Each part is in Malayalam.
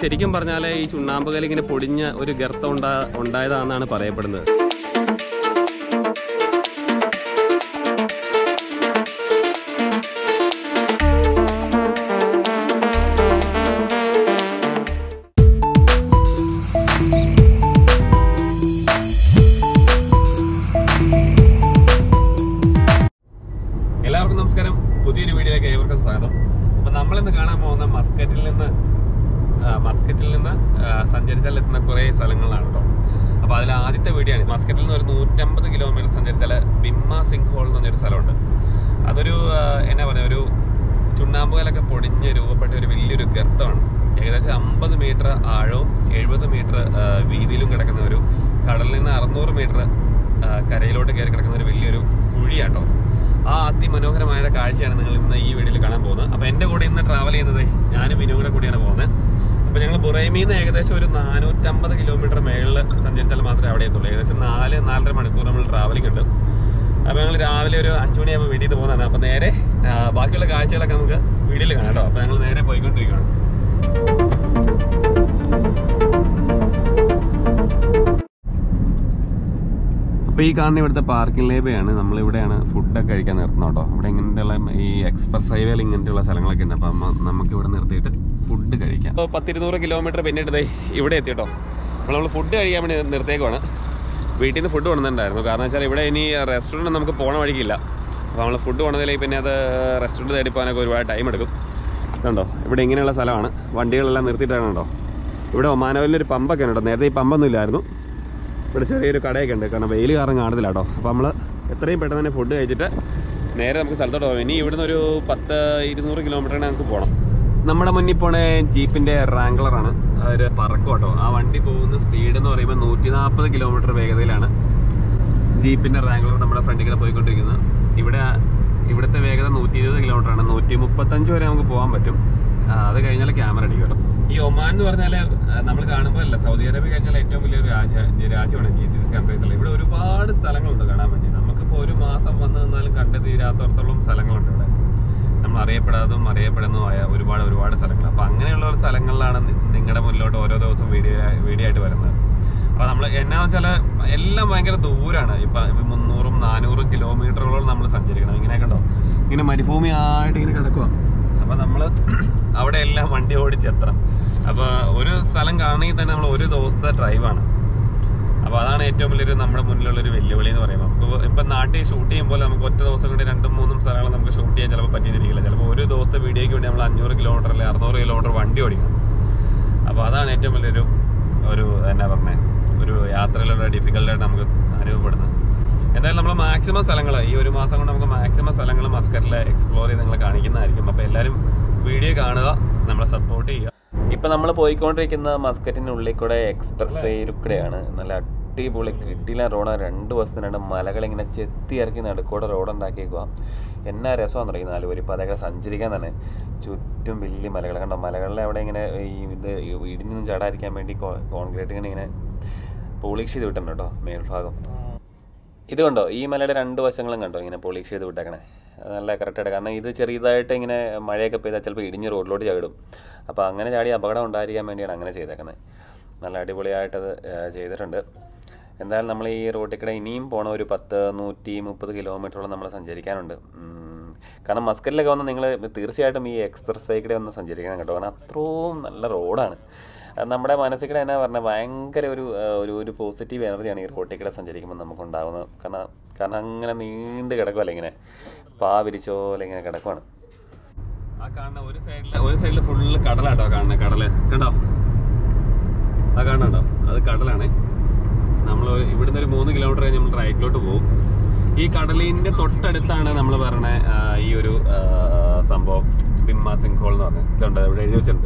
ശരിക്കും പറഞ്ഞാൽ ഈ ചുണ്ണാമ്പുകൽ ഇങ്ങനെ പൊടിഞ്ഞ ഒരു ഗർത്തം ഉണ്ടാ ഉണ്ടായതാണെന്നാണ് പറയപ്പെടുന്നത് എല്ലാവർക്കും നമസ്കാരം പുതിയൊരു വീഡിയോയിലേക്ക് ഏവർക്കും സ്വാഗതം അപ്പൊ നമ്മളിന്ന് കാണാൻ പോകുന്ന മസ്കറ്റിൽ നിന്ന് ആ, മസ്കറ്റിൽ നിന്ന് ആ, സഞ്ചരിച്ചാൽ എത്തുന്ന കുറേ സ്ഥലങ്ങളാണ് കേട്ടോ അപ്പൊ അതിൽ ആദ്യത്തെ വീഡിയോ ആണ് മസ്കറ്റിൽ നിന്ന് ഒരു നൂറ്റമ്പത് കിലോമീറ്റർ സഞ്ചരിച്ചാൽ ബിമ്മ സിംഗ് ഹോൾ എന്ന് പറഞ്ഞൊരു സ്ഥലമുണ്ട് അതൊരു ആ, എന്നാ പറയുക ഒരു ചുണ്ണാമ്പുകലൊക്കെ പൊടിഞ്ഞ് രൂപപ്പെട്ട ഒരു വലിയൊരു ഗർത്തമാണ് ഏകദേശം അമ്പത് മീറ്റർ ആഴവും എഴുപത് മീറ്റർ വീതിയിലും കിടക്കുന്ന ഒരു കടലിൽ നിന്ന് അറുന്നൂറ് മീറ്റർ കരയിലോട്ട് കയറി കിടക്കുന്ന ഒരു വലിയൊരു കുഴിയാട്ടോ ആ അതിമനോഹരമായ കാഴ്ചയാണ് നിങ്ങൾ ഇന്ന് ഈ വീഡിയോയിൽ കാണാൻ പോകുന്നത് അപ്പൊ എന്റെ കൂടെ ഇന്ന് ട്രാവൽ ചെയ്യുന്നത് ഞാനും വിനു കൂടെ കൂടിയാണ് പോകുന്നത് അപ്പൊ ഞങ്ങൾ ബുറൈമിൽ നിന്ന് ഏകദേശം ഒരു നാനൂറ്റമ്പത് കിലോമീറ്റർ മേളിൽ സഞ്ചരിച്ചാൽ മാത്രമേ അവിടെ എത്തുള്ളൂ ഏകദേശം നാല് നാലര മണിക്കൂർ നമ്മൾ ട്രാവലിംഗ് ഉണ്ട് അപ്പൊ ഞങ്ങൾ രാവിലെ ഒരു അഞ്ചു മണിയാകുമ്പോൾ വീട്ടിൽ നിന്ന് പോകുന്നതാണ് അപ്പൊ നേരെ ആ, ബാക്കിയുള്ള കാഴ്ചകളൊക്കെ നമുക്ക് വീഡിയോയിൽ കാണാം കേട്ടോ അപ്പൊ ഞങ്ങൾ നേരെ പോയിക്കൊണ്ടിരിക്കുകയാണ് അപ്പോൾ ഈ കാണുന്ന ഇവിടുത്തെ പാർക്കിംഗ് ലേബയാണ് നമ്മളിവിടെയാണ് ഫുഡൊക്കെ കഴിക്കാൻ നിർത്തുന്നത് കേട്ടോ ഇവിടെ ഇങ്ങനത്തെയുള്ള ഈ എക്സ്പ്രസ് ഹൈവേയിൽ ഇങ്ങനത്തെയുള്ള സ്ഥലങ്ങളൊക്കെ ഉണ്ട് അപ്പം നമുക്ക് ഇവിടെ നിർത്തിയിട്ട് ഫുഡ് കഴിക്കാം അപ്പോൾ പത്തിരുന്നൂറ് കിലോമീറ്റർ പിന്നിട്ട് ദേ ഇവിടെ എത്തി കേട്ടോ അപ്പോൾ നമ്മൾ ഫുഡ് കഴിക്കാൻ വേണ്ടി നിർത്തിയേക്കുവാണ് വീട്ടിൽ നിന്ന് ഫുഡ് കൊണ്ടുവന്നിട്ടുണ്ടായിരുന്നു കാരണം വെച്ചാൽ ഇവിടെ ഇനി റെസ്റ്റോറൻറ്റ് നമുക്ക് പോകണ വഴിക്കില്ല അപ്പോൾ നമ്മൾ ഫുഡ് കൊണ്ടുവന്നില്ലെങ്കിൽ പിന്നെ അത് റെസ്റ്റോറൻറ്റ് തേടി പോകാനൊക്കെ ഒരുപാട് ടൈം എടുക്കും ഇതുണ്ടോ ഇവിടെ ഇങ്ങനെയുള്ള സ്ഥലമാണ് വണ്ടികളെല്ലാം നിർത്തിയിട്ടാണ് കേട്ടോ ഇവിടെ ഒമാനോവിലൊരു ഒരു പമ്പൊക്കെ ഉണ്ട് കേട്ടോ നേരത്തെ ഈ പമ്പൊന്നും ഇല്ലായിരുന്നു ഇവിടെ ചെറിയൊരു കടയൊക്കെ ഉണ്ട് കാരണം വെയിൽ കാരണം കാണുന്നില്ല കേട്ടോ അപ്പോൾ നമ്മൾ എത്രയും പെട്ടെന്ന് തന്നെ ഫുഡ് കഴിച്ചിട്ട് നേരെ നമുക്ക് സ്ഥലത്തോട്ട് പോകാം ഇനി ഇവിടുന്ന് ഒരു പത്ത് ഇരുന്നൂറ് കിലോമീറ്ററിന് നമുക്ക് പോകണം നമ്മുടെ മുന്നിൽ പോണ ജീപ്പിന്റെ റാങ്കളറാണ് ഒരു പറക്കും കേട്ടോ ആ വണ്ടി പോകുന്ന സ്പീഡ് എന്ന് പറയുമ്പോൾ നൂറ്റി നാൽപ്പത് കിലോമീറ്റർ വേഗതയിലാണ് ജീപ്പിന്റെ റാങ്കളർ നമ്മുടെ ഫ്രണ്ടിൽ കൂടെ പോയിക്കൊണ്ടിരിക്കുന്നത് ഇവിടെ ഇവിടുത്തെ വേഗത നൂറ്റി ഇരുപത് കിലോമീറ്റർ ആണ് നൂറ്റി മുപ്പത്തഞ്ച് വരെ നമുക്ക് പോകാൻ പറ്റും ആ, അത് കഴിഞ്ഞാൽ ക്യാമറ അടിക്കും കേട്ടോ ഈ ഒമാൻ എന്ന് പറഞ്ഞാൽ നമ്മൾ കാണുമ്പോൾ അല്ല സൗദി അറേബ്യ കഴിഞ്ഞാൽ ഏറ്റവും വലിയൊരു രാജ്യ രാജ്യമാണ് ജി സി സി കൺട്രീസിൽ ഇവിടെ ഒരുപാട് സ്ഥലങ്ങളുണ്ട് കാണാൻ വേണ്ടി നമുക്കിപ്പോൾ ഒരു മാസം വന്നു നിന്നാലും കണ്ടു തീരാത്തോടത്തോളം സ്ഥലങ്ങളുണ്ട് ഇവിടെ നമ്മൾ അറിയപ്പെടാത്തതും അറിയപ്പെടുന്നതുമായ ഒരുപാട് ഒരുപാട് സ്ഥലങ്ങൾ അപ്പോൾ അങ്ങനെയുള്ള ഒരു സ്ഥലങ്ങളിലാണ് നി- നിങ്ങളുടെ മുന്നിലോട്ട് ഓരോ ദിവസം വീഡിയോ വീഡിയോ ആയിട്ട് വരുന്നത് അപ്പോൾ നമ്മൾ എന്നാന്ന് വെച്ചാൽ എല്ലാം ഭയങ്കര ദൂരാണ് ഇപ്പം മുന്നൂറും നാനൂറും കിലോമീറ്ററുകളോളം നമ്മൾ സഞ്ചരിക്കണം ഇങ്ങനെ കണ്ടോ ഇങ്ങനെ മരുഭൂമി ആയിട്ട് ഇങ്ങനെ കിടക്കുക അപ്പോൾ നമ്മൾ അവിടെ എല്ലാം വണ്ടി ഓടിച്ചെത്തണം അപ്പോൾ ഒരു സ്ഥലം കാണണമെങ്കിൽ തന്നെ നമ്മൾ ഒരു ദിവസത്തെ ഡ്രൈവാണ് അപ്പോൾ അതാണ് ഏറ്റവും വലിയൊരു നമ്മുടെ മുന്നിലുള്ള ഒരു വെല്ലുവിളി എന്ന് പറയുമ്പോൾ നമുക്ക് ഇപ്പം നാട്ടിൽ ഷൂട്ട് ചെയ്യുമ്പോൾ നമുക്ക് ഒറ്റ ദിവസം കൊണ്ട് രണ്ടും മൂന്നും സ്ഥലങ്ങൾ നമുക്ക് ഷൂട്ട് ചെയ്യാൻ ചിലപ്പോൾ പറ്റിയിരിക്കില്ല ചിലപ്പോൾ ഒരു ദിവസത്തെ വീഡിയോയ്ക്ക് വേണ്ടി നമ്മൾ അഞ്ഞൂറ് കിലോമീറ്റർ അല്ലെങ്കിൽ അറുന്നൂറ് കിലോമീറ്റർ വണ്ടി ഓടിക്കണം അപ്പോൾ അതാണ് ഏറ്റവും വലിയൊരു ഒരു എന്നാ പറഞ്ഞേ ഒരു യാത്രയിലുള്ള ഡിഫിക്കൽട്ടായിട്ട് നമുക്ക് അനുഭവപ്പെടുന്നത് എന്തായാലും നമ്മൾ മാക്സിമം സ്ഥലങ്ങൾ ഈ ഒരു മാസം കൊണ്ട് നമുക്ക് മാക്സിമം സ്ഥലങ്ങൾ മസ്കറ്റിൽ എക്സ്പ്ലോർ ചെയ്ത് നിങ്ങളെ കാണിക്കുന്നതായിരിക്കും അപ്പോൾ എല്ലാവരും വീഡിയോ കാണുക നമ്മളെ സപ്പോർട്ട് ചെയ്യുക ഇപ്പം നമ്മൾ പോയിക്കൊണ്ടിരിക്കുന്ന മസ്കറ്റിനുള്ളിൽ കൂടെ എക്സ്പ്രസ് വേയിൽ കൂടെയാണ് നല്ല അടിപൊളി കിട്ടിയില്ല റോഡാണ് രണ്ട് ദിവസത്തിന് രണ്ട് മലകളിങ്ങനെ ചെത്തി ഇറക്കി നടുക്കൂടെ റോഡ് ഉണ്ടാക്കിയേക്കുക എന്നാ രസമാണെന്ന് പറയും നാല് പേര് പതകളെ സഞ്ചരിക്കാൻ തന്നെ ചുറ്റും വലിയ മലകൾ കണ്ടോ മലകളിലെ അവിടെ ഇങ്ങനെ ഈ ഇത് ഇടിഞ്ഞൊന്നും ചാടാതിരിക്കാൻ വേണ്ടി കോൺക്രീറ്റ് ഇങ്ങനെ ഇങ്ങനെ പോളിഷ് ചെയ്ത് വിട്ടിട്ടുണ്ട് കേട്ടോ മേൽഭാഗം ഇത് കണ്ടോ ഈ മലയുടെ രണ്ട് വശങ്ങളും കണ്ടോ ഇങ്ങനെ പോളിഷ് ചെയ്ത് വിട്ടേക്കണേ അത് നല്ല കറക്റ്റായിട്ട് കാരണം ഇത് ചെറിയതായിട്ട് ഇങ്ങനെ മഴയൊക്കെ പെയ്താൽ ചിലപ്പോൾ ഇടിഞ്ഞ് റോഡിലോട്ട് ചാടും അപ്പോൾ അങ്ങനെ ചാടി അപകടം ഉണ്ടായിരിക്കാൻ വേണ്ടിയാണ് അങ്ങനെ ചെയ്തേക്കുന്നത് നല്ല അടിപൊളിയായിട്ടത് ഏഹ്, ചെയ്തിട്ടുണ്ട് എന്തായാലും നമ്മൾ ഈ റോട്ടിൽ കൂടെ ഇനിയും പോണ ഒരു പത്ത് നൂറ്റി മുപ്പത് കിലോമീറ്ററോളം നമ്മൾ സഞ്ചരിക്കാനുണ്ട് ഉം. കാരണം മസ്കറ്റിലൊക്കെ വന്ന് നിങ്ങൾ തീർച്ചയായിട്ടും ഈ എക്സ്പ്രസ് വേ കൂടെ ഒന്ന് സഞ്ചരിക്കണം കേട്ടോ കാരണം അത്രയും നല്ല റോഡാണ് അത് നമ്മുടെ മനസ്സിൽ കൂടെ എന്നാ പറഞ്ഞാൽ ഭയങ്കര ഒരു ആ, ഒരു ഒരു പോസിറ്റീവ് എനർജിയാണ് ഈ റോട്ടിൽ കൂടെ സഞ്ചരിക്കുമ്പോൾ നമുക്ക് ഉണ്ടാകുന്നത് കാരണം കാരണം അങ്ങനെ നീണ്ട് കിടക്കുമല്ലോ ഇങ്ങനെ പാ വിരിച്ചോ പോലെ ഇങ്ങനെ കിടക്കുവാണ് ആ കാണുന്ന ഒരു സൈഡിൽ ഒരു സൈഡിൽ ഫുള്ള് കടലാട്ടോ കാണുന്നത് കടല് കണ്ടോ ആ കാണുന്നുണ്ടോ അത് കടലാണ് നമ്മൾ ഇവിടുന്ന് ഒരു മൂന്ന് കിലോമീറ്റർ കഴിഞ്ഞ് നമ്മൾ റൈറ്റിലോട്ട് പോകും ഈ കടലിന്റെ തൊട്ടടുത്താണ് നമ്മൾ പറഞ്ഞ ആ, ഈ ഒരു ആ, സംഭവം ബിമ്മ സിംഗ് ഹോൾ എന്ന് പറഞ്ഞത് ഇതുണ്ട് ഇവിടെ എഴുതി വെച്ചിട്ടുണ്ട്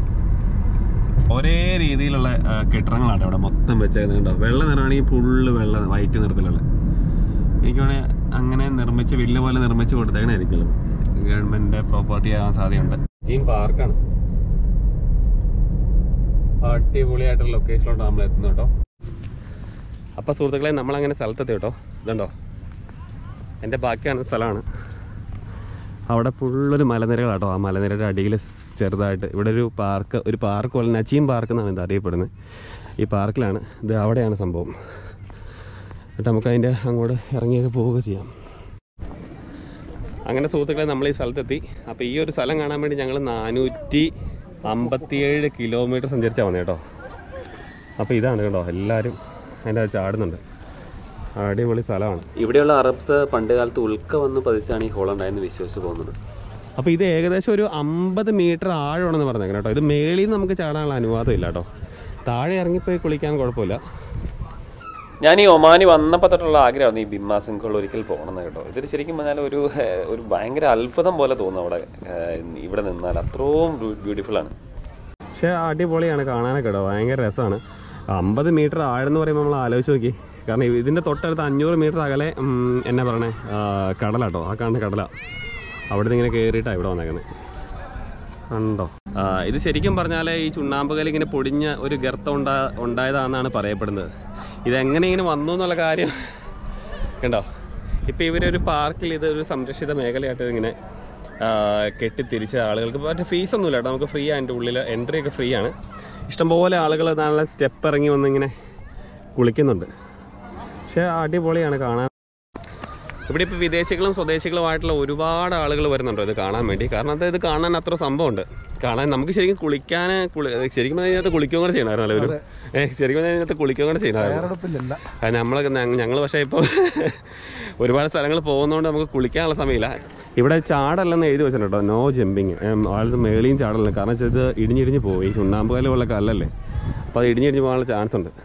ഒരേ രീതിയിലുള്ള ആ, കെട്ടിടങ്ങളാണ് ഇവിടെ മൊത്തം വെച്ചേക്കുന്നത് കണ്ടോ വെള്ള നിറമാണെങ്കിൽ ഫുള്ള് വെള്ള വൈറ്റ് നിറത്തിലുള്ള എനിക്ക് വേണേൽ അങ്ങനെ നിർമ്മിച്ച് വില്ല പോലെ നിർമ്മിച്ച് കൊടുത്തേക്കണായിരിക്കുമല്ലോ ഗവൺമെന്റിന്റെ പ്രോപ്പർട്ടി ആവാൻ സാധ്യതയുണ്ട് ജീൻ പാർക്കാണ് അടിപൊളിയായിട്ടുള്ള ലൊക്കേഷനിലോട്ട് നമ്മൾ എത്തുന്നു കേട്ടോ അപ്പോൾ സുഹൃത്തുക്കളെ നമ്മളങ്ങനെ സ്ഥലത്തെത്തി കേട്ടോ ഇതുണ്ടോ എൻ്റെ ബാക്കിയാണ് സ്ഥലമാണ് അവിടെ ഫുള്ളൊരു മലനിരകളാട്ടോ ആ മലനിരയുടെ അടിയിൽ ചെറുതായിട്ട് ഇവിടെ ഒരു പാർക്ക് ഒരു പാർക്ക് പോലെ നച്ചീം പാർക്ക് എന്നാണ് ഇത് അറിയപ്പെടുന്നത് ഈ പാർക്കിലാണ് ഇത് അവിടെയാണ് സംഭവം എന്നിട്ട് നമുക്ക് അതിൻ്റെ അങ്ങോട്ട് ഇറങ്ങിയൊക്കെ പോവുക ചെയ്യാം അങ്ങനെ സുഹൃത്തുക്കളെ നമ്മൾ ഈ സ്ഥലത്തെത്തി അപ്പോൾ ഈ ഒരു സ്ഥലം കാണാൻ വേണ്ടി ഞങ്ങൾ നാനൂറ്റി അമ്പത്തിയേഴ് കിലോമീറ്റർ സഞ്ചരിച്ചാൽ വന്നത് കേട്ടോ അപ്പോൾ ഇതാണ് കേട്ടോ എല്ലാവരും അതിൻ്റെ അത് ചാടുന്നുണ്ട് അടിപൊളി സ്ഥലമാണ് ഇവിടെയുള്ള അറബ്സ് പണ്ട് കാലത്ത് ഉൽക്ക വന്ന് പതിച്ചാണ് ഈ ഹോളുണ്ടായെന്ന് വിശ്വസിച്ച് പോകുന്നത് അപ്പോൾ ഇത് ഏകദേശം ഒരു അമ്പത് മീറ്റർ ആഴമാണെന്ന് പറഞ്ഞേക്കണം കേട്ടോ ഇത് മേളിൽ നിന്ന് നമുക്ക് ചാടാനുള്ള അനുവാദം ഇല്ല കേട്ടോ താഴെ ഇറങ്ങിപ്പോയി കുളിക്കാൻ കുഴപ്പമില്ല ഞാൻ ഈ ഒമാനി വന്നപ്പോൾ തൊട്ടുള്ള ആഗ്രഹമാണ് ഈ ബിമ്മ സിംഹോൾ ഒരിക്കൽ പോകണം കേട്ടോ ഇതൊരു ശരിക്കും പറഞ്ഞാൽ ഒരു ഏഹ്, ഒരു ഭയങ്കര അത്ഭുതം പോലെ തോന്നും അവിടെ ഏഹ്, ഇവിടെ നിന്നാൽ അത്രയും ബ്യൂട്ടിഫുൾ ആണ് പക്ഷേ അടിപൊളിയാണ് കാണാനൊക്കെ കേട്ടോ ഭയങ്കര രസമാണ് അമ്പത് മീറ്റർ ആഴെന്ന് പറയുമ്പോൾ നമ്മൾ ആലോചിച്ച് നോക്കി കാരണം ഇതിൻ്റെ തൊട്ടടുത്ത് അഞ്ഞൂറ് മീറ്റർ അകലെ ഉം, എന്നാ പറയണേ ആ, കടലാട്ടോ ആ കാണുന്ന കടല അവിടെ നിന്ന് ഇങ്ങനെ കയറിയിട്ടാണ് ഇവിടെ വന്നേക്കുന്നത് കണ്ടോ ആ, ഇത് ശരിക്കും പറഞ്ഞാൽ ഈ ചുണ്ണാമ്പുകൽ ഇങ്ങനെ പൊടിഞ്ഞ ഒരു ഗർത്തം ഉണ്ടാ ഉണ്ടായതാണെന്നാണ് പറയപ്പെടുന്നത് ഇതെങ്ങനെ ഇങ്ങനെ വന്നു എന്നുള്ള കാര്യം കണ്ടോ ഇപ്പോൾ ഇവരൊരു പാർക്കിൽ ഇത് ഒരു സംരക്ഷിത മേഖലയായിട്ട് ഇങ്ങനെ ആ, കെട്ടിത്തിരിച്ച ആളുകൾക്ക് മറ്റേ ഫീസൊന്നുമില്ല കേട്ടോ നമുക്ക് ഫ്രീ അതിൻ്റെ ഉള്ളിൽ എൻട്രി ഒക്കെ ഫ്രീ ആണ് ഇഷ്ടംപോലെ ആളുകൾ നല്ല സ്റ്റെപ്പ് ഇറങ്ങി വന്നിങ്ങനെ കുളിക്കുന്നുണ്ട് പക്ഷേ അടിപൊളിയാണ് കാണാൻ ഇവിടെ ഇപ്പോൾ വിദേശികളും സ്വദേശികളുമായിട്ടുള്ള ഒരുപാട് ആളുകൾ വരുന്നുണ്ട് ഇത് കാണാൻ വേണ്ടി കാരണം അത് ഇത് കാണാൻ അത്ര സംഭവമുണ്ട് കാണാൻ നമുക്ക് ശരിക്കും കുളിക്കാൻ കുളി ശരിക്കും പറഞ്ഞാൽ ഇതിനകത്ത് കുളിക്കുകയും കൂടെ ചെയ്യണമായിരുന്നു ഒരു ഏഹ് ശരിക്കും പറഞ്ഞാൽ ഇതിനകത്ത് കുളിക്കുകയും കൂടെ ചെയ്യണമായിരുന്നു തയ്യാറെടുപ്പില്ല കാരണം നമ്മളൊക്കെ ഞങ്ങൾ പക്ഷേ ഇപ്പോൾ ഒരുപാട് സ്ഥലങ്ങൾ പോകുന്നതുകൊണ്ട് നമുക്ക് കുളിക്കാനുള്ള സമയമില്ല ഇവിടെ ചാടല്ലെന്ന് എഴുതി വെച്ചിട്ടുണ്ട് കേട്ടോ നോ ജമ്പിങ് ആളുടെ മേളിയും ചാടല്ല കാരണം വെച്ചാൽ ഇത് ഇടിഞ്ഞിടിഞ്ഞ് പോയി ചുണ്ണാമ്പ് കല്ലുള്ള കല്ലല്ലേ അപ്പോൾ അത് ഇടിഞ്ഞിടിഞ്ഞ് പോകാനുള്ള ചാൻസ് ഉണ്ട്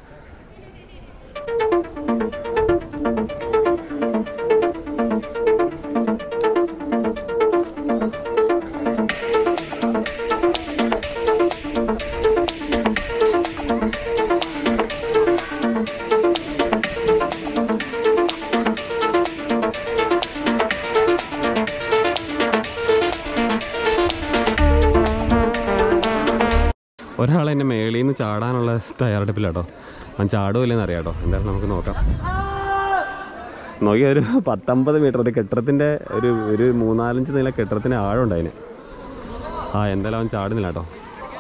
ഒരാൾ എന്നെ മേളിൽ നിന്ന് ചാടാനുള്ള തയ്യാറെടുപ്പില്ല കേട്ടോ അവൻ ചാടുമില്ലെന്ന് അറിയാം കേട്ടോ എന്തായാലും നമുക്ക് നോക്കാം നോക്കി ഒരു പത്തൊമ്പത് മീറ്റർ ഒരു കെട്ടിടത്തിൻ്റെ ഒരു ഒരു മൂന്നാലഞ്ച് നില കെട്ടിടത്തിന് ആഴമുണ്ട് അതിന് ആ എന്തായാലും അവൻ ചാടുന്നില്ല കേട്ടോ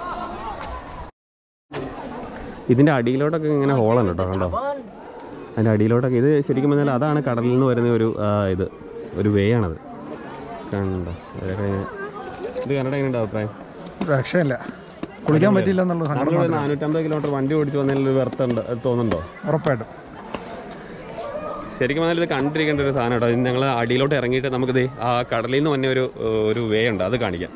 ഇതിൻ്റെ അടിയിലോട്ടൊക്കെ ഇങ്ങനെ ഹോളാണ് കേട്ടോ കണ്ടോ അതിൻ്റെ അടിയിലോട്ടൊക്കെ ഇത് ശരിക്കും പറഞ്ഞാൽ അതാണ് കടലിൽ നിന്ന് വരുന്ന ഒരു ആ, ഇത് ഒരു വേ ആണത് കണ്ടോ ഇതൊക്കെ ഇങ്ങനെ- ഇത് കന്നഡ എങ്ങനെയുണ്ട് അഭിപ്രായം രക്ഷയില്ല കുളിക്കാൻ പറ്റില്ല എന്നുള്ള സങ്കടം നമ്മളിവിടെ നാനൂറ്റമ്പത് കിലോമീറ്റർ വണ്ടി ഓടിച്ച് വന്നതിൽ ഒരു വെറുത്തുണ്ട് തോന്നുന്നുണ്ടോ ഉറപ്പായിട്ടും ശരിക്കും പറഞ്ഞാൽ ഇത് കണ്ടിരിക്കേണ്ട ഒരു സാധനം കേട്ടോ ഞങ്ങൾ അടിയിലോട്ട് ഇറങ്ങിയിട്ട് നമുക്കിത് ആ കടലിൽ നിന്ന് വന്ന ഒരു ഒരു വേ ഉണ്ട് അത് കാണിക്കാം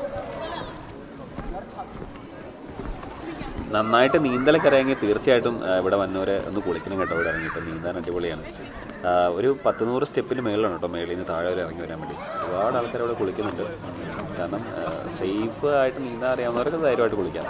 നന്നായിട്ട് നീന്തലൊക്കെ ഇറങ്ങി തീർച്ചയായിട്ടും ആ, ഇവിടെ വന്നവരെ ഒന്ന് കുളിക്കണം കേട്ടോ ഇവിടെ ഇറങ്ങിയിട്ട് നീന്താൻ അടിപൊളിയാണ് ആ, ഒരു പത്ത് നൂറ് സ്റ്റെപ്പിന് മേളിലാണ് കേട്ടോ മേളിൽ നിന്ന് താഴെ വരെ ഇറങ്ങി വരാൻ വേണ്ടി ഒരുപാട് ആൾക്കാർ ഇവിടെ കുളിക്കുന്നുണ്ട് കാരണം സേഫ് ആയിട്ട് നീന്താൻ അറിയാവുന്നവർക്ക് ധൈര്യമായിട്ട് കുളിക്കാം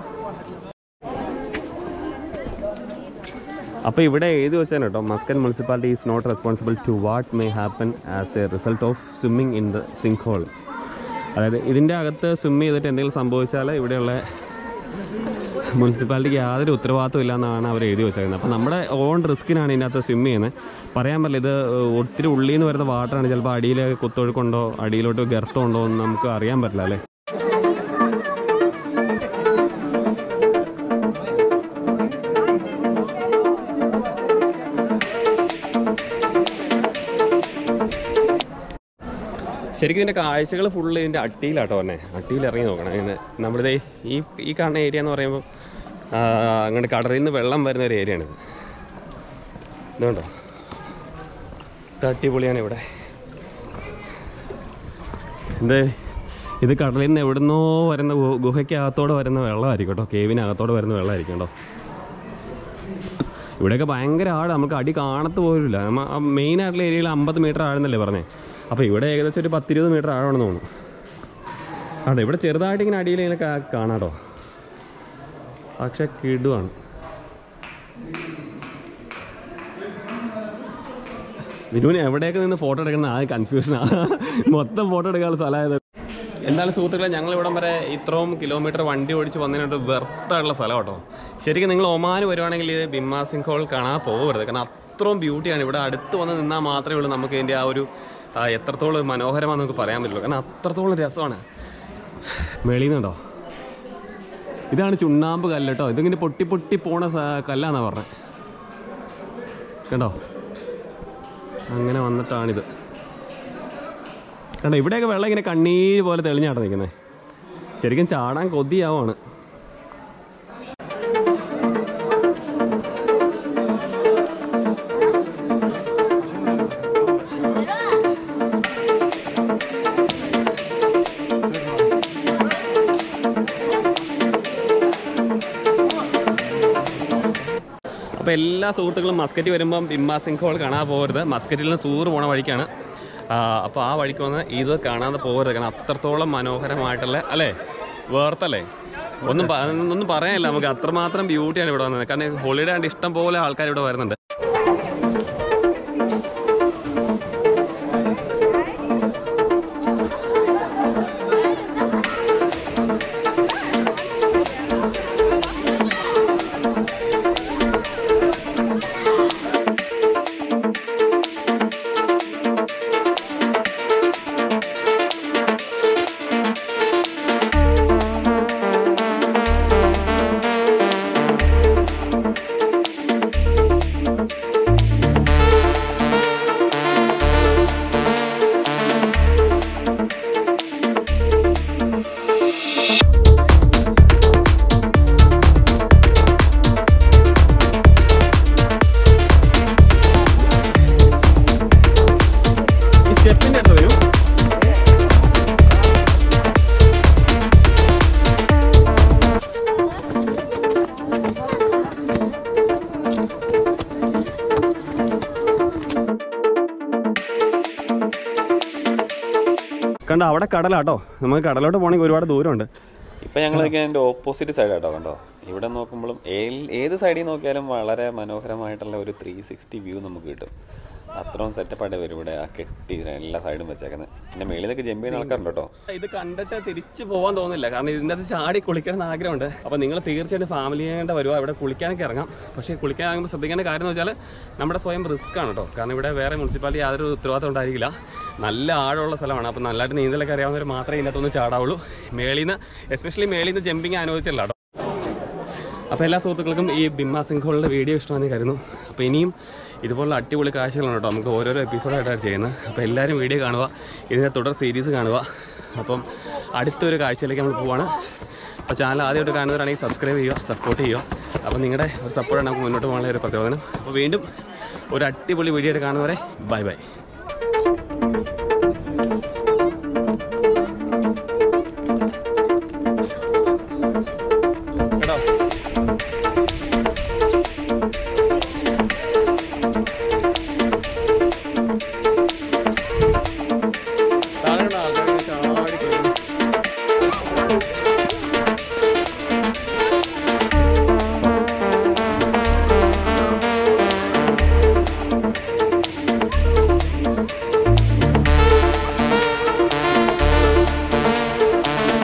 അപ്പോൾ ഇവിടെ എഴുതി വെച്ചാൽ കേട്ടോ മസ്കൻ municipality is not responsible to what may happen as a result of swimming in the sink hole അതായത് ഇതിൻ്റെ അകത്ത് സ്വിം ചെയ്തിട്ട് എന്തെങ്കിലും സംഭവിച്ചാൽ ഇവിടെയുള്ള മുനിസിപ്പാലിറ്റിക്ക് യാതൊരു ഉത്തരവാദിത്വം ഇല്ല എന്നാണ് അവർ എഴുതി വെച്ചേക്കുന്നത് അപ്പോൾ നമ്മുടെ ഓൺ റിസ്കിനാണ് ഇതിനകത്ത് സ്വിം ചെയ്യുന്നത് പറയാൻ പറ്റില്ല ഇത് ഒത്തിരി ഉള്ളിൽ നിന്ന് വരുന്ന വാട്ടറാണ് ചിലപ്പോൾ അടിയിൽ കുത്തൊഴുക്കുണ്ടോ അടിയിലോട്ട് ഗർത്തം ഉണ്ടോ എന്ന് നമുക്ക് അറിയാൻ പറ്റില്ല അല്ലേ ശരിക്കും ഇതിൻ്റെ കാഴ്ചകൾ ഫുള്ള് ഇതിൻ്റെ അട്ടിയിലാട്ടോ പറഞ്ഞേ അട്ടിയിൽ ഇറങ്ങി നോക്കണം ഇങ്ങനെ നമ്മുടെ ഈ ഈ കാണുന്ന ഏരിയ എന്ന് പറയുമ്പോൾ അങ്ങോട്ട് കടലിൽ നിന്ന് വെള്ളം വരുന്ന ഒരു ഏരിയയാണിത് ഇതുകൊണ്ടോ ഇത് അടിപൊളിയാണ് ഇവിടെ ഇത് ഇത് കടലിൽ നിന്ന് എവിടുന്നോ വരുന്ന ഗു- ഗുഹയ്ക്കകത്തോടെ വരുന്ന വെള്ളമായിരിക്കും കേട്ടോ കേവിനകത്തോടെ വരുന്ന വെള്ളമായിരിക്കും കേട്ടോ ഇവിടെയൊക്കെ ഭയങ്കര ആഴം നമുക്ക് അടി കാണത്ത് പോലുമില്ല നമ്മ ആ മെയിൻ ആയിട്ടുള്ള ഏരിയയിൽ അമ്പത് മീറ്റർ ആഴെന്നല്ലേ പറഞ്ഞേ അപ്പോൾ ഇവിടെ ഏകദേശം ഒരു പത്തിരുപത് മീറ്റർ ആഴമാണെന്ന് തോന്നുന്നു അതെ ഇവിടെ ചെറുതായിട്ട് ഇങ്ങനെ അടിയിൽ ഇങ്ങനെ കാ- കാണാട്ടോ പക്ഷെ കിടുവാണ് വിനുവിന് എവിടെയൊക്കെ നിന്ന് ഫോട്ടോ എടുക്കുന്ന ആ കൺഫ്യൂഷനാണ് മൊത്തം ഫോട്ടോ എടുക്കാനുള്ള സ്ഥലമായത് എന്തായാലും സുഹൃത്തുക്കളെ ഞങ്ങൾ ഇവിടം വരെ ഇത്രയും കിലോമീറ്റർ വണ്ടി ഓടിച്ച് വന്നതിനോട്ട് വെറുത്തുള്ള സ്ഥലം കേട്ടോ ശരിക്കും നിങ്ങൾ ഒമാൻ വരുവാണെങ്കിൽ ഇത് ബിമ്മ സിംഗ് ഹോൾ കാണാൻ പോകരുത് കാരണം അത്രയും ബ്യൂട്ടിയാണ് ഇവിടെ അടുത്ത് വന്ന് നിന്നാൽ മാത്രമേ ഉള്ളൂ നമുക്ക് ഇതിൻ്റെ ആ ഒരു ആ, എത്രത്തോളം മനോഹരമാണെന്ന് നമുക്ക് പറയാൻ പറ്റുള്ളൂ കാരണം അത്രത്തോളം രസമാണ് വെളിയിൽ നിന്നുണ്ടോ ഇതാണ് ചുണ്ണാമ്പ് കല്ല് കേട്ടോ ഇതിങ്ങനെ പൊട്ടി പൊട്ടി പോണ സ- കല്ലാന്നാ പറഞ്ഞത് കണ്ടോ അങ്ങനെ വന്നിട്ടാണിത് കണ്ടോ ഇവിടെയൊക്കെ വെള്ളം ഇങ്ങനെ കണ്ണീര് പോലെ തെളിഞ്ഞാട്ടോ നിൽക്കുന്നത് ശരിക്കും ചാടാൻ കൊതിയാവാണ് അപ്പോൾ എല്ലാ സുഹൃത്തുക്കളും മസ്കറ്റ് വരുമ്പം ബിംബ സിംഗ് ഹോൾ കാണാൻ പോകരുത് മസ്കറ്റിൽ നിന്ന് സൂറ് പോണ വഴിക്കാണ് അപ്പോൾ ആ വഴിക്ക് വന്ന് ഇത് കാണാതെ പോകരുത് കാരണം അത്രത്തോളം മനോഹരമായിട്ടുള്ള അല്ലേ വേർത്തല്ലേ ഒന്നും പ- ഒന്നും പറയാനില്ല നമുക്ക് അത്രമാത്രം ബ്യൂട്ടിയാണ് ഇവിടെ വന്നത് കാരണം ഹോളിഡേ ആണ്ട് ഇഷ്ടം പോലെ ആൾക്കാർ ഇവിടെ വരുന്നുണ്ട് ഈ സ്റ്റെപ്പിൻ്റെ അടുത്ത് വരും കണ്ടോ അവിടെ കടലാട്ടോ നമുക്ക് കടലോട്ട് പോകണമെങ്കിൽ ഒരുപാട് ദൂരമുണ്ട് ഇപ്പൊ ഞങ്ങൾ അതിന്റെ ഓപ്പോസിറ്റ് സൈഡ് ആട്ടോ കണ്ടോ ഇവിടെ നോക്കുമ്പോഴും ഏൽ- ഏത് സൈഡിൽ നോക്കിയാലും വളരെ മനോഹരമായിട്ടുള്ള ഒരു ത്രീ സിക്സ്റ്റി വ്യൂ നമുക്ക് കിട്ടും അത്രയും സെറ്റപ്പായിട്ട് വരും ഇവിടെ ആ കെട്ടി എല്ലാ സൈഡും വെച്ചേക്കുന്നത് പിന്നെ മേളിലൊക്കെ ജമ്പ് ചെയ്യുന്ന ആൾക്കാരുണ്ട് കേട്ടോ ഇത് കണ്ടിട്ട് തിരിച്ചു പോകാൻ തോന്നില്ല കാരണം ഇതിൻ്റെ അകത്ത് ചാടി കുളിക്കണം എന്ന് ആഗ്രഹമുണ്ട് അപ്പോൾ നിങ്ങൾ തീർച്ചയായിട്ടും ഫാമിലിയായിട്ട് വരുക ഇവിടെ കുളിക്കാനൊക്കെ ഇറങ്ങാം പക്ഷേ കുളിക്കാൻ ഇറങ്ങുമ്പോൾ ശ്രദ്ധിക്കേണ്ട കാര്യം എന്ന് വെച്ചാൽ നമ്മുടെ സ്വയം റിസ്ക് ആണ് കേട്ടോ കാരണം ഇവിടെ വേറെ മുനിസിപ്പാലിറ്റി യാതൊരു ഉത്തരവാദിത്തം ഉണ്ടായിരിക്കില്ല നല്ല ആഴമുള്ള സ്ഥലമാണ് അപ്പോൾ നല്ലതായിട്ട് നീന്തലൊക്കെ അറിയാവുന്നവർ മാത്രമേ ഇതിനകത്തൊന്ന് ചാടാവുള്ളൂ മേളിൽ നിന്ന് എസ്പെഷ്യലി മേളിൽ നിന്ന് ജമ്പിങ് അനുവദിച്ചില്ല കേട്ടോ അപ്പോൾ എല്ലാ സുഹൃത്തുക്കൾക്കും ഈ ബിമ്മ സിംഘോളിൻ്റെ വീഡിയോ ഇഷ്ടമാണെന്ന് കരുതുന്നു അപ്പോൾ ഇനിയും ഇതുപോലുള്ള അടിപൊളി കാഴ്ചകളാണ് കേട്ടോ നമുക്ക് ഓരോരോ എപ്പിസോഡായിട്ടാണ് ചെയ്യുന്നത് അപ്പോൾ എല്ലാവരും വീഡിയോ കാണുക ഇതിൻ്റെ തുടർ സീരീസ് കാണുക അപ്പം അടുത്തൊരു കാഴ്ചയിലേക്ക് നമ്മൾ പോവാണ് അപ്പോൾ ചാനൽ ആദ്യമായിട്ട് കാണുന്നവരാണെങ്കിൽ സബ്സ്ക്രൈബ് ചെയ്യുക സപ്പോർട്ട് ചെയ്യുക അപ്പോൾ നിങ്ങളുടെ ഒരു സപ്പോർട്ടാണ് നമുക്ക് മുന്നോട്ട് പോകാനുള്ള ഒരു പ്രചോദനം അപ്പോൾ വീണ്ടും ഒരു അടിപൊളി വീഡിയോ ആയിട്ട് കാണുന്നവരെ ബൈ ബൈ